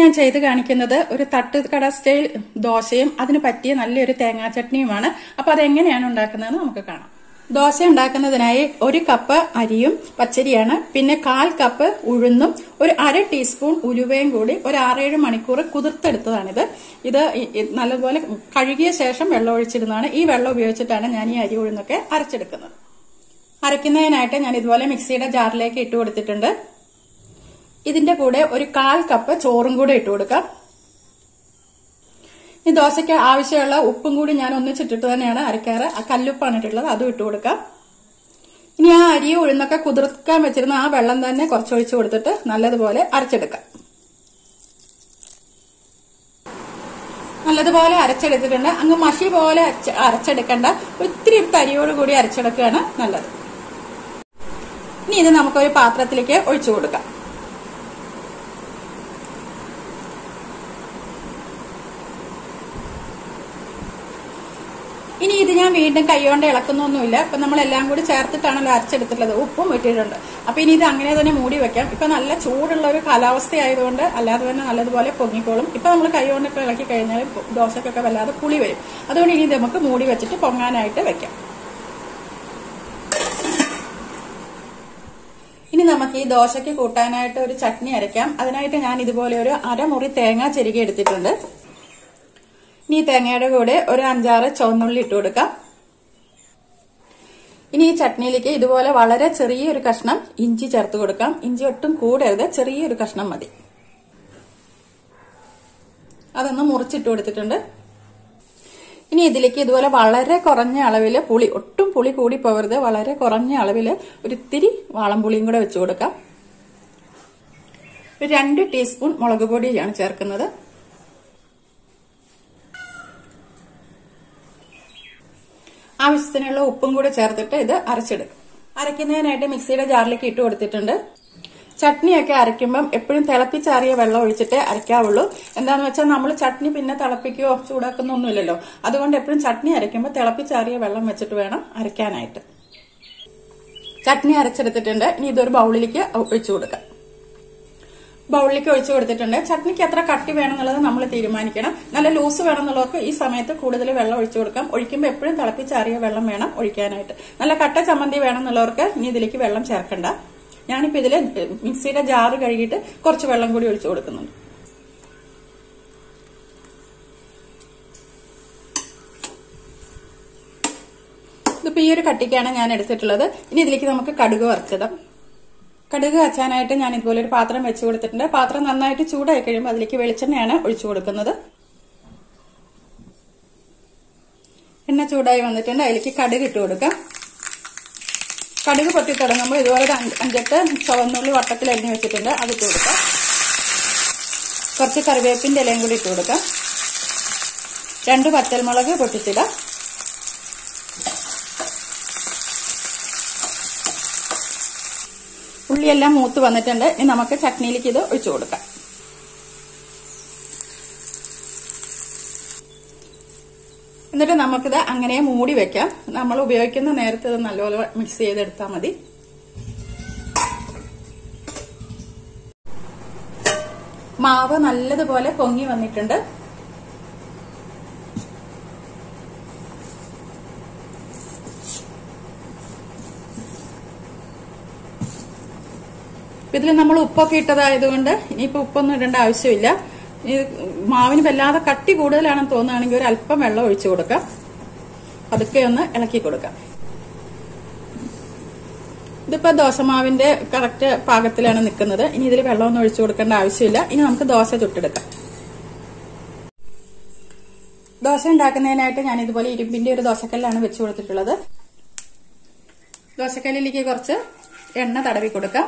ഞാൻ ചെയ്ത് കാണിക്കുന്നത് ഒരു തട്ടുകട സ്റ്റൈൽ ദോശയും അതിന് പറ്റിയ നല്ലൊരു തേങ്ങാ ചട്നിയുമാണ് അപ്പൊ അതെങ്ങനെയാണ് ഉണ്ടാക്കുന്നതെന്ന് നമുക്ക് കാണാം ദോശ ഉണ്ടാക്കുന്നതിനായി ഒരു കപ്പ് അരിയും പച്ചരിയാണ് പിന്നെ കാൽ കപ്പ് ഉഴുന്നും ഒരു അര ടീസ്പൂൺ ഉലുവയും കൂടി ഒരു ആറേഴ് മണിക്കൂർ കുതിർത്തെടുത്തതാണിത് ഇത് ഈ- ഈ നല്ലതുപോലെ കഴുകിയ ശേഷം വെള്ളം ഒഴിച്ചിടുന്നതാണ് ഈ വെള്ളം ഉപയോഗിച്ചിട്ടാണ് ഞാൻ ഈ അരി ഉഴുന്നൊക്കെ അരച്ചെടുക്കുന്നത് അരയ്ക്കുന്നതിനായിട്ട് ഞാൻ ഇതുപോലെ മിക്സിയുടെ ജാറിലേക്ക് ഇട്ട് കൊടുത്തിട്ടുണ്ട് ഇതിന്റെ കൂടെ ഒരു കാൽ കപ്പ് ചോറും കൂടെ ഇട്ട് കൊടുക്കാം ഈ ദോശയ്ക്ക് ആവശ്യമുള്ള ഉപ്പും കൂടി ഞാൻ ഒന്നിച്ചിട്ടിട്ട് തന്നെയാണ് അരക്കാറ് ആ കല്ലുപ്പാണ് ഇട്ടിട്ടുള്ളത് അതും ഇട്ട് കൊടുക്കാം ഇനി ആ അരി ഉഴുന്നൊക്കെ കുതിർക്കാൻ വെച്ചിരുന്ന ആ വെള്ളം തന്നെ കുറച്ചൊഴിച്ച് കൊടുത്തിട്ട് നല്ലതുപോലെ അരച്ചെടുക്കാം നല്ലതുപോലെ അരച്ചെടുത്തിട്ടുണ്ട് അങ്ങ് മഷി പോലെ അരച്ച- അരച്ചെടുക്കണ്ട ഒത്തിരി തരിയോട് കൂടി അരച്ചെടുക്കുകയാണ് നല്ലത് ഇനി ഇത് നമുക്കൊരു പാത്രത്തിലേക്ക് ഒഴിച്ചു കൊടുക്കാം ഇനി ഇത് ഞാൻ വീണ്ടും കൈകൊണ്ട് ഇളക്കുന്നൊന്നുമില്ല ഇപ്പൊ നമ്മൾ എല്ലാം കൂടി ചേർത്തിട്ടാണല്ലോ അരച്ചെടുത്തിട്ടുള്ളത് ഉപ്പും ഇട്ടിട്ടുണ്ട് അപ്പൊ ഇനി ഇത് അങ്ങനെ തന്നെ മൂടി വെക്കാം ഇപ്പൊ നല്ല ചൂടുള്ള ഒരു കാലാവസ്ഥ ആയതുകൊണ്ട് അല്ലാതെ തന്നെ നല്ലതുപോലെ പൊങ്ങിക്കോളും ഇപ്പൊ നമ്മൾ കൈകൊണ്ടൊക്കെ ഇളക്കി കഴിഞ്ഞാൽ ദോശക്കൊക്കെ വല്ലാതെ പുളി വരും അതുകൊണ്ട് ഇനി ഇത് നമുക്ക് മൂടി വെച്ചിട്ട് പൊങ്ങാനായിട്ട് വെക്കാം ഇനി നമുക്ക് ഈ ദോശയ്ക്ക് കൂട്ടാനായിട്ട് ഒരു ചട്നി അരയ്ക്കാം അതിനായിട്ട് ഞാൻ ഇതുപോലെ ഒരു അരമുറി തേങ്ങ ചെരുകി എടുത്തിട്ടുണ്ട് ഇനി ഈ തേങ്ങയുടെ കൂടെ ഒരു അഞ്ചാറ് ചുവന്നുള്ളി ഇട്ട് കൊടുക്കാം ഇനി ഈ ചട്നിയിലേക്ക് ഇതുപോലെ വളരെ ചെറിയൊരു കഷ്ണം ഇഞ്ചി ചേർത്ത് കൊടുക്കാം ഇഞ്ചി ഒട്ടും കൂടരുത് ചെറിയൊരു കഷ്ണം മതി അതൊന്ന് മുറിച്ചിട്ട് കൊടുത്തിട്ടുണ്ട് ഇനി ഇതിലേക്ക് ഇതുപോലെ വളരെ കുറഞ്ഞ അളവിൽ പുളി ഒട്ടും പുളി കൂടി പോകരുത് വളരെ കുറഞ്ഞ അളവിൽ ഒരിത്തിരി വാളംപുളിയും കൂടെ വെച്ചു കൊടുക്കാം ഒരു രണ്ട് ടീസ്പൂൺ മുളക് പൊടിയാണ് ചേർക്കുന്നത് ആവശ്യത്തിനുള്ള ഉപ്പും കൂടെ ചേർത്തിട്ട് ഇത് അരച്ചെടുക്കും അരയ്ക്കുന്നതിനായിട്ട് മിക്സിയുടെ ജാറിലേക്ക് ഇട്ട് കൊടുത്തിട്ടുണ്ട് ചട്നിയൊക്കെ അരയ്ക്കുമ്പം എപ്പോഴും തിളപ്പിച്ചാറിയ വെള്ളം ഒഴിച്ചിട്ടേ അരയ്ക്കാവുള്ളൂ എന്താണെന്ന് വെച്ചാൽ നമ്മൾ ചട്നി പിന്നെ തിളപ്പിക്കുകയോ ചൂടാക്കുന്നൊന്നുമില്ലല്ലോ അതുകൊണ്ട് എപ്പോഴും ചട്നി അരയ്ക്കുമ്പോൾ തിളപ്പിച്ചാറിയ വെള്ളം വെച്ചിട്ട് വേണം അരയ്ക്കാനായിട്ട് ചട്നി അരച്ചെടുത്തിട്ടുണ്ട് ഇനി ഇതൊരു ബൗളിലേക്ക് ഒഴിച്ചു കൊടുക്കാം ബൗളിലേക്ക് ഒഴിച്ചു കൊടുത്തിട്ടുണ്ട് ചട്നിക്ക് എത്ര കട്ടി വേണമെന്നുള്ളത് നമ്മൾ തീരുമാനിക്കണം നല്ല ലൂസ് വേണമെന്നുള്ളവർക്ക് ഈ സമയത്ത് കൂടുതൽ വെള്ളം ഒഴിച്ചു കൊടുക്കാം ഒഴിക്കുമ്പോൾ എപ്പോഴും തിളപ്പിച്ചാറിയ വെള്ളം വേണം ഒഴിക്കാനായിട്ട് നല്ല കട്ട ചമ്മന്തി വേണമെന്നുള്ളവർക്ക് ഇനി ഇതിലേക്ക് വെള്ളം ചേർക്കണ്ട ഞാനിപ്പോ ഇതില് മിക്സിയുടെ ജാറ് കഴുകിയിട്ട് കുറച്ച് വെള്ളം കൂടി ഒഴിച്ചു കൊടുക്കുന്നുണ്ട് ഇതിപ്പോ ഈ ഒരു കട്ടിക്കാണ് ഞാൻ എടുത്തിട്ടുള്ളത് ഇനി ഇതിലേക്ക് നമുക്ക് കടുക് വറുത്തിടാം കടുക് വച്ചാനായിട്ട് ഞാൻ ഇതുപോലെ ഒരു പാത്രം വെച്ച് കൊടുത്തിട്ടുണ്ട് പാത്രം നന്നായിട്ട് ചൂടായി കഴിയുമ്പോൾ അതിലേക്ക് വെളിച്ചെണ്ണയാണ് ഒഴിച്ചു കൊടുക്കുന്നത് എണ്ണ ചൂടായി വന്നിട്ടുണ്ട് അതിലേക്ക് കടുക് ഇട്ട് കൊടുക്കാം കടുക് പൊട്ടി തുടങ്ങുമ്പോൾ ഇതുപോലെ ഒരു അഞ്ച് അഞ്ചെട്ട് ചുവന്നുള്ളി വട്ടത്തിൽ അരിഞ്ഞു വെച്ചിട്ടുണ്ട് അത് ഇട്ട് കൊടുക്കാം കുറച്ച് കറിവേപ്പിന്റെ ഇലയും കൂടി ഇട്ട് കൊടുക്കാം രണ്ട് പച്ചൽമുളക് പൊട്ടിച്ചിടാം ഉള്ളിയെല്ലാം മൂത്ത് വന്നിട്ടുണ്ട് ഇനി നമുക്ക് ചട്നിയിലേക്ക് ഇത് ഒഴിച്ചു കൊടുക്കാം എന്നിട്ട് നമുക്കിത് അങ്ങനെ മൂടി വെക്കാം നമ്മൾ ഉപയോഗിക്കുന്ന നേരത്തെ ഇത് നല്ലപോലെ മിക്സ് ചെയ്തെടുത്താൽ മതി മാവ് നല്ലതുപോലെ പൊങ്ങി വന്നിട്ടുണ്ട് ഇതിൽ നമ്മൾ ഉപ്പൊക്കെ ഇട്ടതായതുകൊണ്ട് ഇനിയിപ്പോ ഉപ്പൊന്നും ഇടേണ്ട ആവശ്യമില്ല ഇത് മാവിന് വല്ലാതെ കട്ടി കൂടുതലാണെന്ന് തോന്നുകയാണെങ്കിൽ ഒരു അല്പം വെള്ളം ഒഴിച്ചു കൊടുക്കാം പതുക്കെ ഒന്ന് ഇളക്കി കൊടുക്കാം ഇതിപ്പോ ദോശമാവിന്റെ കറക്റ്റ് പാകത്തിലാണ് നിൽക്കുന്നത് ഇനി ഇതിൽ വെള്ളമൊന്നും ഒഴിച്ചു കൊടുക്കേണ്ട ആവശ്യമില്ല ഇനി നമുക്ക് ദോശ ചുട്ടെടുക്കാം ദോശ ഉണ്ടാക്കുന്നതിനായിട്ട് ഞാൻ ഇതുപോലെ ഇരുമ്പിന്റെ ഒരു ദോശക്കല്ലാണ് വെച്ചു കൊടുത്തിട്ടുള്ളത് ദോശക്കല്ലിലേക്ക് കുറച്ച് എണ്ണ തടവി കൊടുക്കാം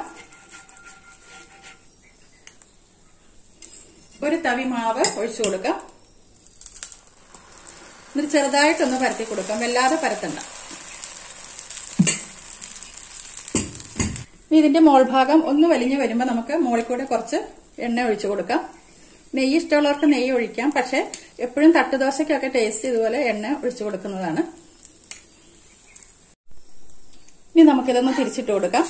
ഒരു തവി മാവ് ഒഴിച്ചു കൊടുക്കാം എന്നിട്ട് ചെറുതായിട്ടൊന്ന് പരത്തി കൊടുക്കാം വല്ലാതെ പരത്തണ്ട ഇനി ഇതിന്റെ മോൾ ഭാഗം ഒന്ന് വലിഞ്ഞു വരുമ്പോൾ നമുക്ക് മുകളിൽ കൂടെ കുറച്ച് എണ്ണ ഒഴിച്ചു കൊടുക്കാം നെയ്യ് ഇഷ്ടമുള്ളവർക്ക് നെയ്യ് ഒഴിക്കാം പക്ഷെ എപ്പോഴും തട്ടുദോശയ്ക്കൊക്കെ ടേസ്റ്റ് ഇതുപോലെ എണ്ണ ഒഴിച്ചു കൊടുക്കുന്നതാണ് ഇനി നമുക്കിതൊന്ന് തിരിച്ചിട്ട് കൊടുക്കാം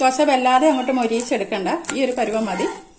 ദോശ വല്ലാതെ അങ്ങോട്ട് മൊരിയിച്ചെടുക്കണ്ട ഈ ഒരു പരുവം മതി